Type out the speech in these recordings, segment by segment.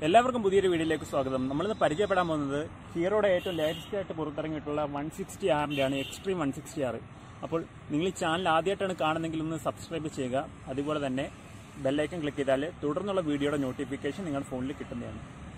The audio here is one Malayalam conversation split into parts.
എല്ലാവർക്കും പുതിയൊരു വീഡിയോയിലേക്ക് സ്വാഗതം നമ്മളിന്ന് പരിചയപ്പെടാൻ പോകുന്നത് ഹീറോയുടെ ഏറ്റവും ലേറ്റസ്റ്റ് ആയിട്ട് പുറത്തിറങ്ങിയിട്ടുള്ള വൺ സിക്സ്റ്റി ആറിൻ്റെയാണ് എക്സ്ട്രീം വൺ സിക്സ്റ്റി ആറ് അപ്പോൾ നിങ്ങൾ ഈ ചാനൽ ആദ്യമായിട്ടാണ് കാണുന്നതെങ്കിൽ ഒന്ന് സബ്സ്ക്രൈബ് ചെയ്യുക അതുപോലെ തന്നെ ബെല്ലൈക്കൺ ക്ലിക്ക് ചെയ്താൽ തുടർന്നുള്ള വീഡിയോയുടെ നോട്ടിഫിക്കേഷൻ നിങ്ങളുടെ ഫോണിൽ കിട്ടുന്നതാണ്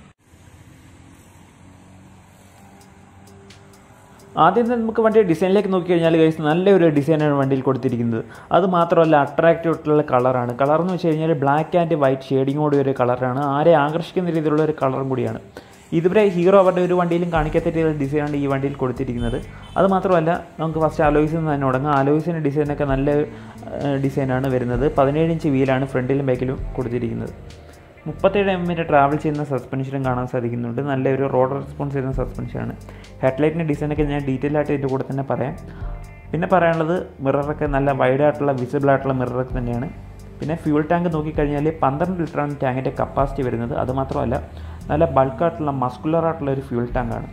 ആദ്യം തന്നെ നമുക്ക് വണ്ടിയുടെ ഡിസൈനിലേക്ക് നോക്കിക്കഴിഞ്ഞാൽ ഗൈസ് നല്ലൊരു ഡിസൈനാണ് വണ്ടിയിൽ കൊടുത്തിരിക്കുന്നത് അത് മാത്രമല്ല അട്രാക്റ്റീവ് ആയിട്ടുള്ള കളറാണ് കളർ എന്ന് വെച്ച് കഴിഞ്ഞാൽ ബ്ലാക്ക് ആൻഡ് വൈറ്റ് ഷെയ്ഡിങ്ങോട് ഒരു കളറാണ് ആരെ ആകർഷിക്കുന്ന രീതിയിലുള്ള ഒരു കളറും കൂടിയാണ് ഇതുവരെ ഹീറോ അവരുടെ ഒരു വണ്ടിയിലും കാണിക്കാത്ത രീതിയിലുള്ള ഡിസൈനാണ് ഈ വണ്ടിയിൽ കൊടുത്തിരിക്കുന്നത് അത് മാത്രമല്ല നമുക്ക് ഫസ്റ്റ് അലോയ്സിൽ നിന്ന് തന്നെ തുടങ്ങാം അലോയ്സിൻ്റെ ഡിസൈനൊക്കെ നല്ല ഡിസൈനാണ് വരുന്നത് പതിനേഴ് ഇഞ്ച് വീലാണ് ഫ്രണ്ടിലും ബാക്കിലും കൊടുത്തിരിക്കുന്നത് മുപ്പത്തേഴ് എം എമ്മിൻ്റെ ട്രാവൽ ചെയ്യുന്ന സസ്പെൻഷനും കാണാൻ സാധിക്കുന്നുണ്ട് നല്ലൊരു റോഡ് റെസ്പോൺസ് ചെയ്യുന്ന സസ്പെൻഷനാണ് ഹെഡ്ലൈറ്റിൻ്റെ ഡിസൈനൊക്കെ ഞാൻ ഡീറ്റെയിൽ ആയിട്ട് ഇതിൻ്റെ കൂടെ തന്നെ പറയാം പിന്നെ പറയാനുള്ളത് മിററൊക്കെ നല്ല വൈഡ് ആയിട്ടുള്ള വിസിബിൾ ആയിട്ടുള്ള മിററൊക്കെ തന്നെയാണ് പിന്നെ ഫ്യൂൾ ടാങ്ക് നോക്കിക്കഴിഞ്ഞാൽ പന്ത്രണ്ട് ലിറ്ററാണ് ടാങ്കിൻ്റെ കപ്പാസിറ്റി വരുന്നത് അതുമാത്രമല്ല നല്ല ബൾക്കായിട്ടുള്ള മസ്കുലർ ആയിട്ടുള്ള ഒരു ഫ്യൂൾ ടാങ്കാണ്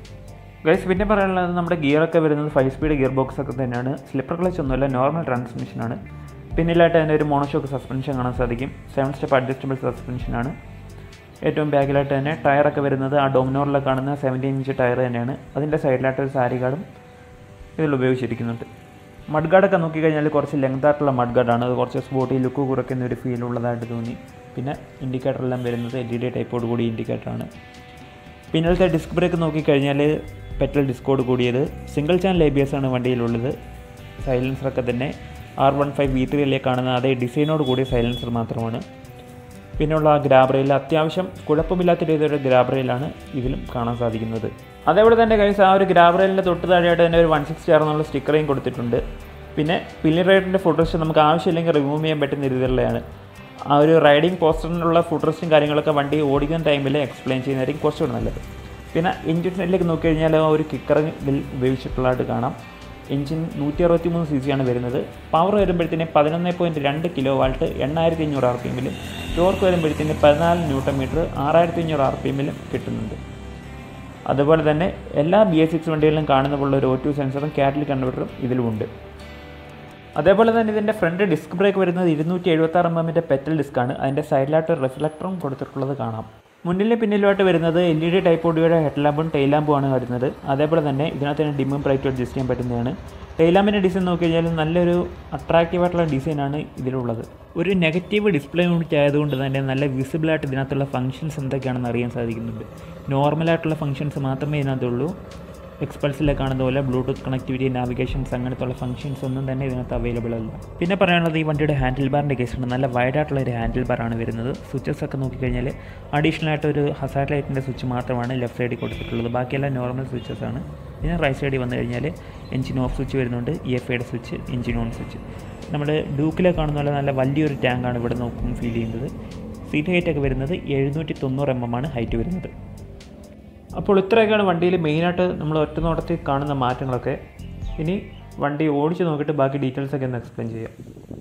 ഗൈസ് പിന്നെ പറയാനുള്ളത് നമ്മുടെ ഗിയറൊക്കെ വരുന്നത് ഫൈവ് സ്പീഡ് ഗിയർ ബോക്സ് ഒക്കെ തന്നെയാണ് സ്ലിപ്പർ ക്ലച്ച് ഒന്നുമല്ല നോർമൽ ട്രാൻസ്മിഷനാണ് പിന്നിലായിട്ട് അതിൻ്റെ ഒരു മോണോഷോക്ക് സസ്പെൻഷൻ കാണാൻ സാധിക്കും സെവൻ സ്റ്റെപ്പ് അഡ്ജസ്റ്റബിൾ സസ്പെൻഷനാണ് ഏറ്റവും ബാക്കിലായിട്ട് തന്നെ ടയറൊക്കെ വരുന്നത് ആ ഡൊമിനോറിലൊക്കെ കാണുന്ന സെവൻറ്റീൻ ഇഞ്ച് ടയർ തന്നെയാണ് അതിൻ്റെ സൈഡിലായിട്ട് ഒരു സാരി ഗാർഡും ഇതിൽ ഉപയോഗിച്ചിരിക്കുന്നുണ്ട് മഡ് ഗാർഡൊക്കെ നോക്കിക്കഴിഞ്ഞാൽ കുറച്ച് ലെങ്ത് ആയിട്ടുള്ള മഡ് ഗാർഡാണ് അത് കുറച്ച് സ്പോട്ടി ലുക്ക് കുറയ്ക്കുന്ന ഒരു ഫീൽ ഉള്ളതായിട്ട് തോന്നി പിന്നെ ഇൻഡിക്കേറ്ററെല്ലാം വരുന്നത് എൽ ഇ ഡി ടൈപ്പോട് കൂടി ഇൻഡിക്കേറ്ററാണ് പിന്നിലത്തെ ഡിസ്ക് ബ്രേക്ക് നോക്കിക്കഴിഞ്ഞാൽ പെട്രോൾ ഡിസ്കോട് കൂടിയത് single channel A B S ആണ് വണ്ടിയിലുള്ളത് സൈലൻസറൊക്കെ തന്നെ ആർ വൺ ഫൈവ് വി ത്രീയിലെ കാണുന്ന അതേ ഡിസൈനോട് കൂടിയ സൈലൻസർ മാത്രമാണ് പിന്നെയുള്ള ആ ഗ്രാബ് റെയിൽ അത്യാവശ്യം കുഴപ്പമില്ലാത്ത രീതിയിലുള്ള ഗ്രാബ് റെയിലാണ് ഇതിലും കാണാൻ സാധിക്കുന്നത് അതേപോലെ തന്നെ കൈസ് ആ ഒരു ഗ്രാബ് റെയിലിൻ്റെ തൊട്ട് താഴെയായിട്ട് തന്നെ ഒരു വൺ സിക്സ്റ്റി ആർ എന്നുള്ള സ്റ്റിക്കറേയും കൊടുത്തിട്ടുണ്ട് പിന്നെ പില്ലി റൈഡറിൻ്റെ ഫുട്രസ്റ്റ് നമുക്ക് ആവശ്യമില്ലെങ്കിൽ റിമൂവ് ചെയ്യാൻ പറ്റുന്ന രീതിയിലുള്ളതാണ് ആ ഒരു റൈഡിങ് പോസ്റ്ററിനുള്ള ഫുട്രസ്റ്റും കാര്യങ്ങളൊക്കെ വണ്ടി ഓടിക്കുന്ന ടൈമിൽ എക്സ്പ്ലെയിൻ ചെയ്യുന്നതായിരിക്കും കുറച്ചുകൂടി നല്ലത് പിന്നെ എഞ്ചിൻ സൈഡിലേക്ക് നോക്കിക്കഴിഞ്ഞാൽ ആ ഒരു കിക്കറിൽ ഉപയോഗിച്ചിട്ടുള്ളതായിട്ട് കാണാം എഞ്ചിൻ നൂറ്റി അറുപത്തി മൂന്ന് സി സിയാണ് വരുന്നത് പവർ വരുമ്പോഴത്തേന് പതിനൊന്ന് പോയിൻറ്റ് രണ്ട് കിലോ വാൾട്ട് എണ്ണായിരത്തി അഞ്ഞൂറ് ആർ പി എമ്മിലും ടോർക്ക് വരുമ്പോഴത്തേന് പതിനാല് ന്യൂട്ടൺ മീറ്റർ ആറായിരത്തി അഞ്ഞൂറ് ആർ പി എമ്മിലും കിട്ടുന്നുണ്ട് അതുപോലെ തന്നെ എല്ലാ ബി എസ് സിക്സ് വണ്ടികളിലും കാണുന്ന പോലുള്ള ഒരു ഒ ടു സെൻസറും കാറ്റലി കൺവെർട്ടറും ഇതിലുമുണ്ട് അതേപോലെ തന്നെ ഇതിൻ്റെ ഫ്രണ്ട് ഡിസ്ക് ബ്രേക്ക് വരുന്നത് ഇരുന്നൂറ്റി എഴുപത്തി ആറ് എം എമ്മിൻ്റെ പെറ്റൽ ഡിസ്ക്കാണ് അതിൻ്റെ സൈഡിലായിട്ട് റിഫ്ലക്ടറും കൊടുത്തിട്ടുള്ളത് കാണാം മുന്നിലും പിന്നിലുമായിട്ട് വരുന്നത് എൽ ഇ ഡി ടൈപ്പ് ഓഡിയോയുടെ ഹെഡ് ലാമ്പും ടെയിൽ ലാമ്പുമാണ് വരുന്നത് അതേപോലെ തന്നെ ഇതിനകത്ത് തന്നെ ഡിമ്മും ബ്രൈറ്റും അഡ്ജസ്റ്റ് ചെയ്യാൻ പറ്റുന്നതാണ് ടെയിൽ ലാമ്പിൻ്റെ ഡിസൈൻ നോക്കി കഴിഞ്ഞാൽ നല്ലൊരു അട്രാക്റ്റീവ് ആയിട്ടുള്ള ഡിസൈനാണ് ഇതിലുള്ളത് ഒരു നെഗറ്റീവ് ഡിസ്പ്ലേ യൂണിറ്റ് ആയതുകൊണ്ട് തന്നെ നല്ല വിസിബിളായിട്ട് ഇതിനകത്തുള്ള ഫംഗ്ഷൻസ് എന്തൊക്കെയാണെന്ന് അറിയാൻ സാധിക്കുന്നുണ്ട് നോർമലായിട്ടുള്ള ഫംഗ്ഷൻസ് മാത്രമേ ഇതിനകത്തുള്ളൂ എക്സ്പൾസിലെ കാണുന്ന പോലെ ബ്ലൂടൂത്ത് കണക്ടിവിറ്റി നാവിഗേഷൻസ് അങ്ങനത്തുള്ള ഫംഗ്ഷൻസ് ഒന്നും തന്നെ ഇതിനകത്ത് അവൈലബിൾ അല്ല പിന്നെ പറയാനുള്ളത് ഈ വണ്ടിയുടെ ഹാൻഡിൽ ബാറിൻ്റെ കേസാണ് നല്ല വൈഡ് ആയിട്ടുള്ള ഒരു ഹാൻഡിൽ ബാറാണ് വരുന്നത് സ്വിച്ചസ് ഒക്കെ നോക്കിക്കഴിഞ്ഞാൽ അഡീഷണൽ ആയിട്ട് ഒരു ഹസാർഡ് ലൈറ്റിൻ്റെ സ്വിച്ച് മാത്രമാണ് ലെഫ്റ്റ് സൈഡിൽ കൊടുത്തിട്ടുള്ളത് ബാക്കിയെല്ലാം നോർമൽ സ്വിച്ചസ് ആണ് പിന്നെ റൈറ്റ് സൈഡിൽ വന്നു കഴിഞ്ഞാൽ എഞ്ചിൻ ഓഫ് സ്വിച്ച് വരുന്നുണ്ട് ഇ എഫ് ഐയുടെ സ്വിച്ച് എഞ്ചിൻ ഓൺ സ്വിച്ച് നമ്മൾ ഡൂക്കിലെ കാണുന്ന പോലെ നല്ല വലിയൊരു ടാങ്കാണ് ഇവിടെ നോക്കും ഫീൽ ചെയ്യുന്നത് സീറ്റ് ഹൈറ്റ് ഒക്കെ വരുന്നത് എഴുന്നൂറ്റി തൊണ്ണൂറ് എം എം ആണ് ഹൈറ്റ് വരുന്നത് അപ്പോൾ ഇത്രയൊക്കെയാണ് വണ്ടിയിൽ മെയിനായിട്ട് നമ്മൾ ഒറ്റ നോട്ടത്തിൽ കാണുന്ന മാറ്റങ്ങളൊക്കെ ഇനി വണ്ടി ഓടിച്ച് നോക്കിയിട്ട് ബാക്കി ഡീറ്റെയിൽസ് ഒക്കെ ഒന്ന് എക്സ്പ്ലെയിൻ ചെയ്യാം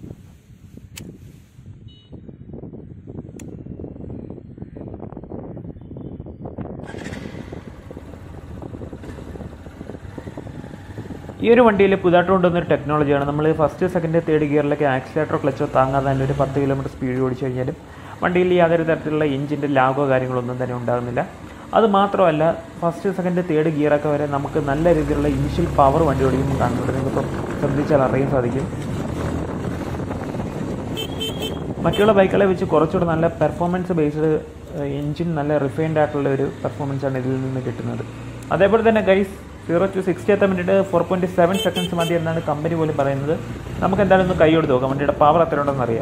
ഈ ഒരു വണ്ടിയിൽ പുതുതായിട്ട് കൊണ്ടുവന്ന ഒരു ടെക്നോളജിയാണ് നമ്മൾ ഫസ്റ്റ് സെക്കൻഡ് തേർഡ് ഗിയറിലൊക്കെ ആക്സിലേറ്ററോ ക്ലച്ചോ താങ്ങാതെ തന്നെ ഒരു പത്ത് കിലോമീറ്റർ സ്പീഡ് ഓടിച്ചു കഴിഞ്ഞാലും വണ്ടിയിൽ യാതൊരു തരത്തിലുള്ള എഞ്ചിൻ്റെ ലാഗോ കാര്യങ്ങളൊന്നും തന്നെ ഉണ്ടാകുന്നില്ല അത് മാത്രമല്ല ഫസ്റ്റ് സെക്കൻഡ് തേർഡ് ഗിയറൊക്കെ വരെ നമുക്ക് നല്ല രീതിയിലുള്ള ഇനിഷ്യൽ പവർ വണ്ടി ഓടിക്കുമ്പോൾ കാണുന്നുണ്ട് നിങ്ങൾക്കിപ്പോൾ ശ്രദ്ധിച്ചാൽ അറിയാൻ സാധിക്കും മറ്റുള്ള ബൈക്കുകളെ വെച്ച് കുറച്ചുകൂടെ നല്ല പെർഫോമൻസ് ബേസ്ഡ് എഞ്ചിൻ നല്ല റിഫൈൻഡ് ആയിട്ടുള്ള ഒരു പെർഫോമൻസ് ആണ് ഇതിൽ നിന്ന് കിട്ടുന്നത് അതേപോലെ തന്നെ ഗൈസ് സീറോ ടു സിക്സ്റ്റി എത്താൻ വേണ്ടിയിട്ട് ഫോർ പോയിൻറ്റ് സെവൻ സെക്കൻഡ്സ് മതി എന്നാണ് കമ്പനി പോലും പറയുന്നത് നമുക്ക് എന്തായാലും ഒന്ന് കൈ കൊടുത്ത് നോക്കാം വണ്ടിയുടെ പവർ എത്ര ഉണ്ടെന്ന് അറിയാം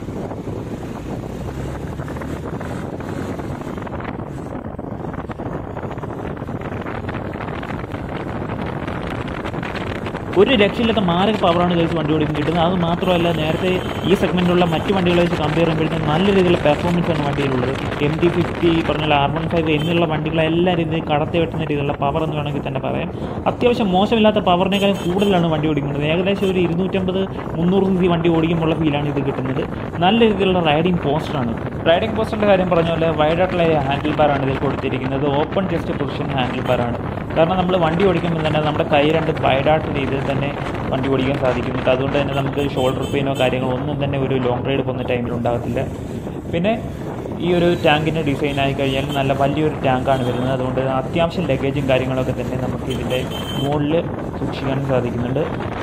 ഒരു രക്ഷയില്ലാത്ത മാരക പവറാണ് കഴിച്ച് വണ്ടി ഓടിക്കും കിട്ടുന്നത് അത് മാത്രമല്ല നേരത്തെ ഈ സെഗ്മെൻറ്റിലുള്ള മറ്റ് വണ്ടികളെ വെച്ച് കമ്പയർ ചെയ്യുമ്പോഴത്തേക്കും നല്ല രീതിയിലുള്ള പെർഫോമൻസ് ആണ് വണ്ടിയിലുള്ളത് എം ടി ഫിഫ്റ്റി പറഞ്ഞാൽ ആർ വൺ ഫൈവ് എന്നുള്ള വണ്ടികളെല്ലാം രീതിയിൽ കടത്തി വെട്ടുന്ന രീതിയിലുള്ള പവർ എന്ന് വേണമെങ്കിൽ തന്നെ പറയാം അത്യാവശ്യം മോശമില്ലാത്ത പവറിനേക്കാളും കൂടുതലാണ് വണ്ടി ഓടിക്കുന്നത് ഏകദേശം ഒരു ഇരുന്നൂറ്റമ്പത് മുന്നൂറ് സി സി വണ്ടി ഓടിക്കുമ്പോഴുള്ള ഫീലാണ് ഇത് കിട്ടുന്നത് നല്ല രീതിയിലുള്ള റൈഡിംഗ് പോസ്റ്ററാണ് റൈഡിംഗ് പോസ്റ്ററിൻ്റെ കാര്യം പറഞ്ഞ പോലെ വൈഡായിട്ടുള്ള ഹാൻഡിൽ ബാറാണ് ഇതിൽ കൊടുത്തിരിക്കുന്നത് ഓപ്പൺ ജസ്റ്റ് പൊസിഷൻ ഹാൻഡിൽ ബാറാണ് കാരണം നമ്മൾ വണ്ടി ഓടിക്കുമ്പോൾ തന്നെ നമ്മുടെ കൈ രണ്ട് വൈഡായിട്ട് രീതിയിൽ തന്നെ വണ്ടി ഓടിക്കാൻ സാധിക്കും അതുകൊണ്ട് തന്നെ നമുക്ക് ഷോൾഡർ പെയിനോ കാര്യങ്ങളോ ഒന്നും തന്നെ ഒരു ലോങ് റൈഡ് പോകുന്ന ടൈമിൽ ഉണ്ടാകത്തില്ല പിന്നെ ഈ ഒരു ടാങ്കിൻ്റെ ഡിസൈൻ ആയി കഴിഞ്ഞാൽ നല്ല വലിയൊരു ടാങ്കാണ് വരുന്നത് അതുകൊണ്ട് അത്യാവശ്യം ലഗേജും കാര്യങ്ങളൊക്കെ തന്നെ നമുക്ക് ഇതിൻ്റെ മുകളിൽ സൂക്ഷിക്കാൻ സാധിക്കുന്നുണ്ട്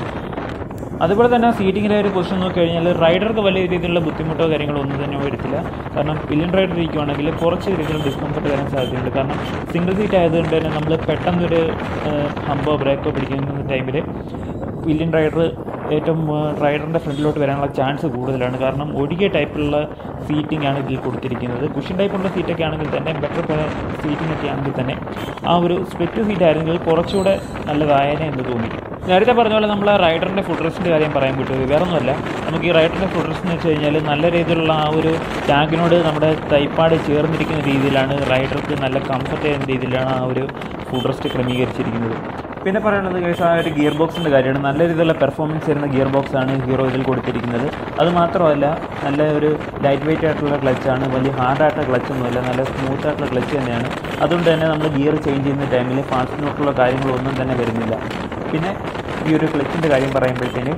അതുപോലെ തന്നെ സീറ്റിങ്ങിലെ ഒരു പൊസിഷൻ നോക്കി കഴിഞ്ഞാൽ റൈഡർക്ക് വലിയ രീതിയിലുള്ള ബുദ്ധിമുട്ടോ കാര്യങ്ങളോ ഒന്നും തന്നെ വരത്തില്ല കാരണം പില്ലിയൻ റൈഡർ ഇരിക്കുവാണെങ്കിൽ കുറച്ച് രീതിയിലുള്ള ഡിസ്കംഫർട്ട് വരാൻ സാധ്യതയുണ്ട് കാരണം സിംഗിൾ സീറ്റ് ആയതുകൊണ്ട് തന്നെ നമ്മൾ പെട്ടെന്നൊരു ഹമ്പോ ബ്രേക്കോ പിടിക്കുന്ന ടൈമിൽ പില്ലിയൻ റൈഡർ ഏറ്റവും റൈഡറിൻ്റെ ഫ്രണ്ടിലോട്ട് വരാനുള്ള ചാൻസ് കൂടുതലാണ് കാരണം ഒഴികിയ ടൈപ്പിലുള്ള സീറ്റിംഗ് ആണ് ഇതിൽ കൊടുത്തിരിക്കുന്നത് കുഷൻ ടൈപ്പുള്ള സീറ്റൊക്കെ ആണെങ്കിൽ തന്നെ ബെറ്റർ സീറ്റിംഗ് ഒക്കെ ആണെങ്കിൽ തന്നെ ആ ഒരു സ്പ്ലിറ്റ് സീറ്റ് ആയിരുന്നെങ്കിൽ കുറച്ചുകൂടെ നല്ലതായേനെ എന്ന് തോന്നി നേരത്തെ പറഞ്ഞ പോലെ നമ്മൾ റൈഡറിൻ്റെ ഫുഡ് റെസ്റ്റിൻ്റെ കാര്യം പറയാൻ പറ്റുമത് വേറെ ഒന്നുമല്ല നമുക്ക് ഈ റൈഡറിൻ്റെ ഫുഡ് റെസ്റ്റ് എന്ന് വെച്ച് കഴിഞ്ഞാൽ നല്ല രീതിയിലുള്ള ആ ഒരു ടാങ്കിനോട് നമ്മുടെ തൈപ്പാട് ചേർന്നിരിക്കുന്ന രീതിയിലാണ് റൈഡർക്ക് നല്ല കംഫർട്ട് ചെയ്യുന്ന രീതിയിലാണ് ആ ഒരു ഫുഡ് റെസ്റ്റ് ക്രമീകരിച്ചിരിക്കുന്നത് പിന്നെ പറയുന്നത് കേസ് ആ ഒരു ഗിയർ ബോക്സിൻ്റെ കാര്യമാണ് നല്ല രീതിയിലുള്ള പെർഫോമൻസ് വരുന്ന ഗിയർ ബോക്സ് ആണ് ഹീറോ ഇതിൽ കൊടുത്തിരിക്കുന്നത് അത് മാത്രമല്ല നല്ല ഒരു ലൈറ്റ് വെയിറ്റ് ആയിട്ടുള്ള ക്ലച്ചാണ് വലിയ ഹാർഡായിട്ടുള്ള ക്ലച്ചൊന്നുമല്ല നല്ല സ്മൂത്ത് ആയിട്ടുള്ള ക്ലച്ച് തന്നെയാണ് അതുകൊണ്ട് തന്നെ നമ്മൾ ഗിയർ ചേഞ്ച് ചെയ്യുന്ന ടൈമിൽ ഫാസ്റ്റ് നോട്ടുള്ള കാര്യങ്ങളൊന്നും തന്നെ വരുന്നില്ല പിന്നെ ഈ ഒരു ക്ലച്ചിൻ്റെ കാര്യം പറയുമ്പോഴത്തേന്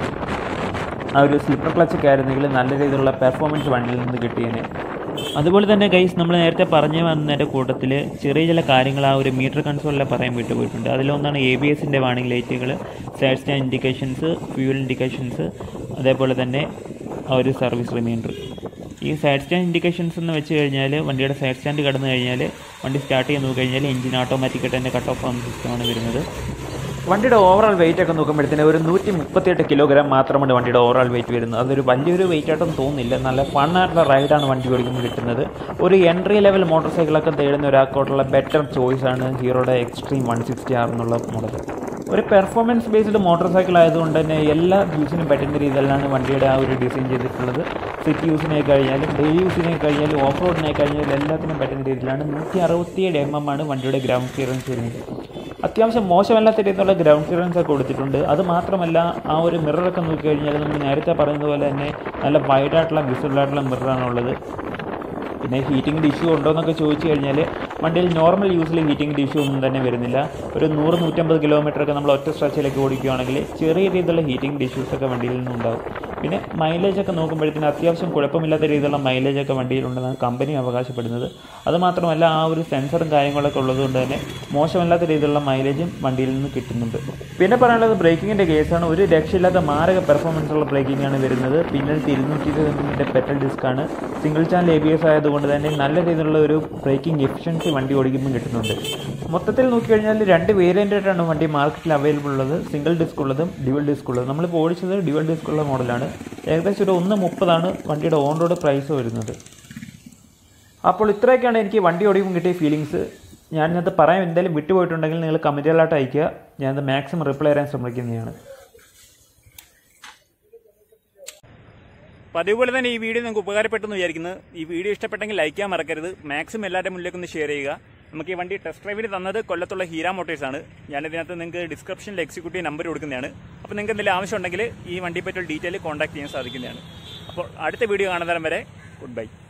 ആ ഒരു സ്ലിപ്പർ ക്ലച്ചൊക്കെ ആയിരുന്നെങ്കിൽ നല്ല രീതിയിലുള്ള പെർഫോമൻസ് വണ്ടിയിൽ നിന്ന് കിട്ടിയേനെ അതുപോലെ തന്നെ ഗൈസ് നമ്മൾ നേരത്തെ പറഞ്ഞു വന്നതിൻ്റെ കൂട്ടത്തിൽ ചെറിയ ചില കാര്യങ്ങൾ ആ ഒരു മീറ്റർ കൺസോളിലെ പറയാൻ വിട്ടുപോയിട്ടുണ്ട് അതിലൊന്നാണ് എ ബി എസിൻ്റെ വാണിംഗ് ലൈറ്റുകൾ side stand indications fuel indications അതേപോലെ തന്നെ ആ ഒരു സർവീസ് റിമൈൻഡർ ഈ സൈഡ് സ്റ്റാൻഡ് ഇൻഡിക്കേഷൻസ് എന്ന് വെച്ച് കഴിഞ്ഞാൽ വണ്ടിയുടെ സൈഡ് സ്റ്റാൻഡ് കടന്നു കഴിഞ്ഞാൽ വണ്ടി സ്റ്റാർട്ട് ചെയ്ത് നോക്കി കഴിഞ്ഞാൽ എഞ്ചിൻ ഓട്ടോമാറ്റിക്കായിട്ട് തന്നെ കട്ട് ഓഫ് ആവുന്ന സിസ്റ്റമാണ് വരുന്നത് വണ്ടിയുടെ ഓവറോൾ വെയിറ്റ് ഒക്കെ നോക്കുമ്പോഴത്തേന് ഒരു നൂറ്റി മുപ്പത്തിയെട്ട് കിലോഗ്രാം മാത്രമാണ് വണ്ടിയുടെ ഓവറോൾ വെയിറ്റ് വരുന്നത് അതൊരു വലിയൊരു വെയിറ്റ് ആയിട്ടൊന്നും തോന്നുന്നില്ല നല്ല ഫണ്ണായിട്ടുള്ള റൈഡാണ് വണ്ടി ഓടിക്കുമ്പോൾ കിട്ടുന്നത് ഒരു എൻട്രി ലെവൽ മോട്ടോർ സൈക്കിളൊക്കെ തേടുന്ന ഒരാൾക്കോട്ടുള്ള ബെറ്റർ ചോയ്സ് ആണ് ഹീറോയുടെ എക്സ്ട്രീം വൺ സിക്സ്റ്റി ആർ എന്നുള്ള മോഡൽ ഒരു പെർഫോമൻസ് ബേസ്ഡ് മോട്ടോർ സൈക്കിൾ ആയതുകൊണ്ട് തന്നെ എല്ലാ യൂസിനും പറ്റുന്ന രീതിയിലാണ് വണ്ടിയുടെ ആ ഒരു ഡിസൈൻ ചെയ്തിട്ടുള്ളത് സിറ്റി യൂസിനെ കഴിഞ്ഞാലും ഡെയിലി യൂസിനെ കഴിഞ്ഞാലും ഓഫ് റോഡിനെ കഴിഞ്ഞാലും എല്ലാത്തിനും പറ്റുന്ന രീതിയിലാണ് നൂറ്റി അറുപത്തിയേഴ് എം എം ആണ് വണ്ടിയുടെ ഗ്രൗണ്ട് ക്ലിയറൻസ് വരുന്നത് അത്യാവശ്യം മോശമല്ലാത്ത രീതിയിലുള്ള ഗ്രൗണ്ട് ക്ലിയറൻസ് ഒക്കെ കൊടുത്തിട്ടുണ്ട് അത് മാത്രമല്ല ആ ഒരു മിററൊക്കെ നോക്കി കഴിഞ്ഞാൽ നമ്മൾ നേരത്തെ പറയുന്നത് പോലെ തന്നെ നല്ല വൈഡായിട്ടുള്ള വിസിബിളായിട്ടുള്ള മിററാണുള്ളത് പിന്നെ ഹീറ്റിംഗ് ഇഷ്യൂ ഉണ്ടോ എന്നൊക്കെ ചോദിച്ചു കഴിഞ്ഞാൽ വണ്ടിയിൽ നോർമൽ യൂസിൽ ഹീറ്റിംഗ് ഇഷ്യൂ ഒന്നും തന്നെ വരുന്നില്ല ഒരു നൂറ് നൂറ്റമ്പത് കിലോമീറ്റർ ഒക്കെ നമ്മൾ ഒറ്റ സ്ട്രെച്ചിലേക്ക് ഓടിക്കുകയാണെങ്കിൽ ചെറിയ രീതിയിലുള്ള ഹീറ്റിംഗ് ഇഷ്യൂസ് ഒക്കെ വണ്ടിയിൽ നിന്നുണ്ടാവും പിന്നെ മൈലേജ് ഒക്കെ നോക്കുമ്പോഴത്തേന് അത്യാവശ്യം കുഴപ്പമില്ലാത്ത രീതിയിലുള്ള മൈലേജ് ഒക്കെ വണ്ടിയിലുണ്ടെന്നാണ് കമ്പനി അവകാശപ്പെടുന്നത് അതുമാത്രമല്ല ആ ഒരു സെൻസറും കാര്യങ്ങളൊക്കെ ഉള്ളതുകൊണ്ട് തന്നെ മോശമല്ലാത്ത രീതിയിലുള്ള മൈലേജും വണ്ടിയിൽ നിന്ന് കിട്ടുന്നുണ്ട് പിന്നെ പറയാനുള്ളത് ബ്രേക്കിങ്ങിൻ്റെ കേസാണ് ഒരു രക്ഷയില്ലാത്ത മാരക പെർഫോമൻസ് ഉള്ള ബ്രേക്കിംഗ് ആണ് വരുന്നത് പിന്നെ ഇരുന്നൂറ്റി ഇരുപതിൻ്റെ പെട്രോൾ ഡിസ്ക്കാണ് single channel A B S ആയതുകൊണ്ട് തന്നെ നല്ല രീതിയിലുള്ള ഒരു ബ്രേക്കിംഗ് എഫിഷ്യൻസി വണ്ടി ഓടിക്കുമ്പോൾ കിട്ടുന്നുണ്ട് മൊത്തത്തിൽ നോക്കിക്കഴിഞ്ഞാൽ രണ്ട് വേരിയൻ്റ് ആയിട്ടാണ് വണ്ടി മാർക്കറ്റിൽ അവൈലബിൾ ഉള്ളത് സിംഗിൾ ഡിസ്ക് ഉള്ളതും ഡ്യുവൽ ഡിസ്ക് ഉള്ളതും നമ്മളിപ്പോൾ ഓടിച്ചത് ഡ്യുവൽ ഡിസ്ക് ഉള്ള മോഡലാണ് ഏകദേശം ഒരു ഒന്ന് മുപ്പതാണ് വണ്ടിയുടെ ഓൺ റോഡ് പ്രൈസ് വരുന്നത് അപ്പോൾ ഇത്രയൊക്കെയാണ് എനിക്ക് വണ്ടി ഓടിക്കുമ്പോൾ കിട്ടിയ ഫീലിങ്സ് ഞാൻ ഇന്നത്തെ പറയാൻ എന്തെങ്കിലും വിട്ടുപോയിട്ടുണ്ടെങ്കിൽ നിങ്ങൾ കമൻറ്റുകളായിട്ട് അയയ്ക്കുക ഞാനത് മാക്സിമം റിപ്ലൈ തരാൻ ശ്രമിക്കുന്നതാണ് പതിവ് പോലെ തന്നെ ഈ വീഡിയോ നിങ്ങൾക്ക് ഉപകാരപ്പെട്ടെന്ന് വിചാരിക്കുന്നു ഈ വീഡിയോ ഇഷ്ടപ്പെട്ടെങ്കിൽ ലൈക്ക് ചെയ്യാൻ മറക്കരുത് മാക്സിമം എല്ലാവരുടെ മുന്നിലേക്ക് ഒന്ന് ഷെയർ ചെയ്യുക നമുക്ക് ഈ വണ്ടി ടെസ്റ്റ് ഡ്രൈവിന് തന്നത് കൊല്ലത്തുള്ള ഹീര മോട്ടേഴ്സ് ആണ് ഞാനിതിനകത്ത് നിങ്ങൾക്ക് ഡിസ്ക്രിപ്ഷനിൽ എക്സിക്യൂട്ടീവ് നമ്പർ കൊടുക്കുന്നതാണ് അപ്പോൾ നിങ്ങൾക്ക് എന്തെങ്കിലും ആവശ്യമുണ്ടെങ്കിൽ ഈ വണ്ടിയെ പറ്റിയുള്ള ഡീറ്റെയിൽ കോൺടാക്ട് ചെയ്യാൻ സാധിക്കുന്നതാണ് അപ്പോൾ അടുത്ത വീഡിയോ കാണുന്നതരം വരെ ഗുഡ് ബൈ